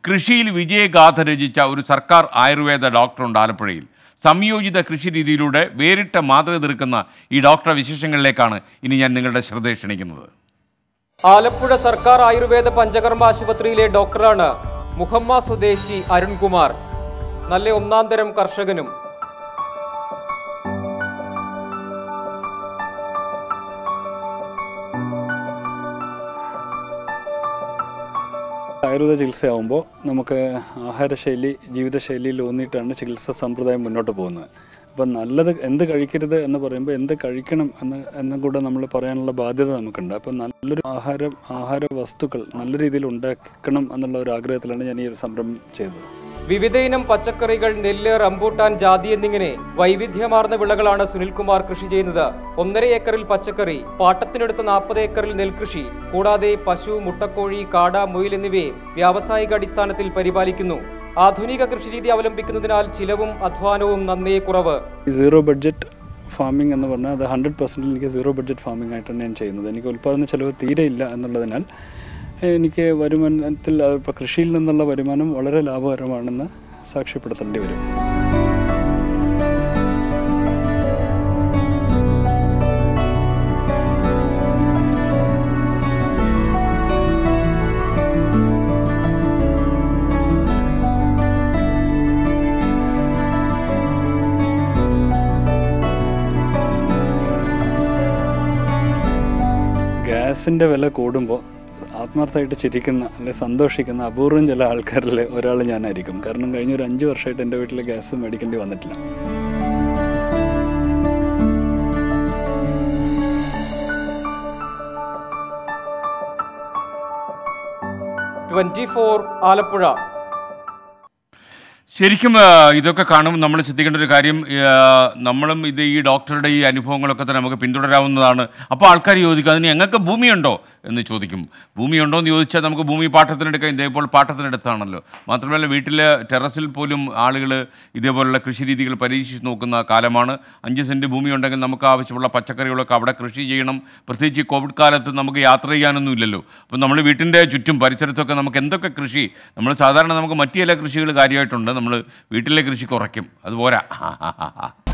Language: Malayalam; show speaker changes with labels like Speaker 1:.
Speaker 1: കൃഷിയിൽ വിജയഗാഥ രചിച്ച ഒരു സർക്കാർ ആയുർവേദ ഡോക്ടറുണ്ട് ആലപ്പുഴയിൽ സംയോജിത കൃഷി രീതിയിലൂടെ വേറിട്ട മാതൃക തീർക്കുന്ന ഈ ഡോക്ടറുടെ വിശേഷങ്ങളിലേക്കാണ് ഇനി ഞാൻ നിങ്ങളുടെ ശ്രദ്ധ ക്ഷണിക്കുന്നത്
Speaker 2: ആലപ്പുഴ സർക്കാർ ആയുർവേദ പഞ്ചകർമ്മ ആശുപത്രിയിലെ ഡോക്ടറാണ് മുഹമ്മ സ്വദേശി അരുൺകുമാർ നല്ല ഒന്നാം തരം കർഷകനും
Speaker 3: ആയുർവേദ ചികിത്സയാകുമ്പോൾ നമുക്ക് ആഹാരശൈലി ജീവിതശൈലിയിൽ ഊന്നിയിട്ടാണ് ചികിത്സാ സമ്പ്രദായം മുന്നോട്ട് പോകുന്നത് അപ്പം നല്ലത് എന്ത് കഴിക്കരുത് എന്ന് പറയുമ്പോൾ എന്ത് കഴിക്കണം എന്ന് എന്നും കൂടെ നമ്മൾ പറയാനുള്ള ബാധ്യത നമുക്കുണ്ട് അപ്പം നല്ലൊരു ആഹാരം ആഹാര വസ്തുക്കൾ നല്ല രീതിയിൽ ഉണ്ടാക്കണം എന്നുള്ള ഒരു ആഗ്രഹത്തിലാണ് ഞാൻ ഈ ഒരു സംരംഭം ചെയ്തത്
Speaker 2: വിവിധ ഇനം പച്ചക്കറികൾ നെല്ല് റംബൂട്ടാൻ ജാതി എന്നിങ്ങനെ വൈവിധ്യമാർന്ന വിളകളാണ് സുനിൽകുമാർ കൃഷി ചെയ്യുന്നത് ഒന്നര ഏക്കറിൽ പച്ചക്കറി പാട്ടത്തിനെടുത്ത നാൽപ്പത് ഏക്കറിൽ നെൽകൃഷി കൂടാതെ പശു മുട്ടക്കോഴി കാട മുയൽ എന്നിവയെ വ്യാവസായിക അടിസ്ഥാനത്തിൽ പരിപാലിക്കുന്നു ആധുനിക കൃഷിരീതി അവലംബിക്കുന്നതിനാൽ ചിലവും അധ്വാനവും നന്നേ കുറവ്
Speaker 3: ഈ സീറോ ബഡ്ജറ്റ് ഫാമിംഗ് എന്ന് പറഞ്ഞാൽ അത് ഹൺഡ്രഡ് പെർസെൻറ്റ് എനിക്ക് സീറോ ബഡ്ജറ്റ് ഫാമിംഗ് ആയിട്ടാണ് ഞാൻ ചെയ്യുന്നത് എനിക്ക് ഉൽപ്പാദന ചെലവ് തീരെ ഇല്ല എന്നുള്ളതിനാൽ എനിക്ക് വരുമാനത്തിൽ ഇപ്പോൾ കൃഷിയിൽ നിന്നുള്ള വരുമാനം വളരെ ലാഭകരമാണെന്ന് സാക്ഷ്യപ്പെടുത്തേണ്ടി വരും ഗ്യാസിൻ്റെ വില കൂടുമ്പോൾ ആത്മാർത്ഥമായിട്ട് ചിരിക്കുന്ന അല്ലെങ്കിൽ സന്തോഷിക്കുന്ന അപൂർവം ചില ആൾക്കാരിൽ ഒരാൾ ഞാനായിരിക്കും കാരണം കഴിഞ്ഞ ഒരു അഞ്ച് വർഷമായിട്ട് എൻ്റെ വീട്ടിൽ ഗ്യാസ് മേടിക്കേണ്ടി വന്നിട്ടില്ല
Speaker 2: ട്വന്റി ഫോർ ആലപ്പുഴ
Speaker 1: ശരിക്കും ആ, ഇതൊക്കെ കാണുമ്പോൾ നമ്മൾ ശ്രദ്ധിക്കേണ്ട ഒരു കാര്യം ആ, നമ്മളും ഇത് ഈ ഡോക്ടറുടെ ഈ അനുഭവങ്ങളൊക്കെ തന്നെ നമുക്ക് പിന്തുടരാവുന്നതാണ് അപ്പോൾ ആൾക്കാർ ചോദിക്കും അതിന് ഞങ്ങൾക്ക് ഭൂമിയുണ്ടോ എന്ന് ചോദിക്കും ഭൂമിയുണ്ടോ എന്ന് ചോദിച്ചാൽ നമുക്ക് ഭൂമി പാട്ടത്തിനെടുക്കാം ഇതേപോലെ പാട്ടത്തിനെടുത്താണല്ലോ മാത്രമല്ല വീട്ടിലെ ടെറസിൽ പോലും ആളുകൾ ഇതേപോലുള്ള കൃഷി രീതികൾ പരീക്ഷിച്ച് നോക്കുന്ന കാലമാണ് അഞ്ച് സെൻറ്റ് ഭൂമി ഉണ്ടെങ്കിൽ നമുക്ക് ആവശ്യമുള്ള പച്ചക്കറികളൊക്കെ അവിടെ കൃഷി ചെയ്യണം പ്രത്യേകിച്ച് ഈ കോവിഡ് കാലത്ത് നമുക്ക് യാത്ര ചെയ്യാനൊന്നും ഇല്ലല്ലോ അപ്പോൾ നമ്മൾ വീട്ടിൻ്റെ ചുറ്റും പരിസരത്തൊക്കെ നമുക്ക് എന്തൊക്കെ കൃഷി നമ്മൾ സാധാരണ നമുക്ക് മറ്റു ചില കൃഷികൾ കാര്യമായിട്ടുണ്ട് നമ്മൾ വീട്ടിലെ കൃഷി കുറയ്ക്കും അത് പോരാ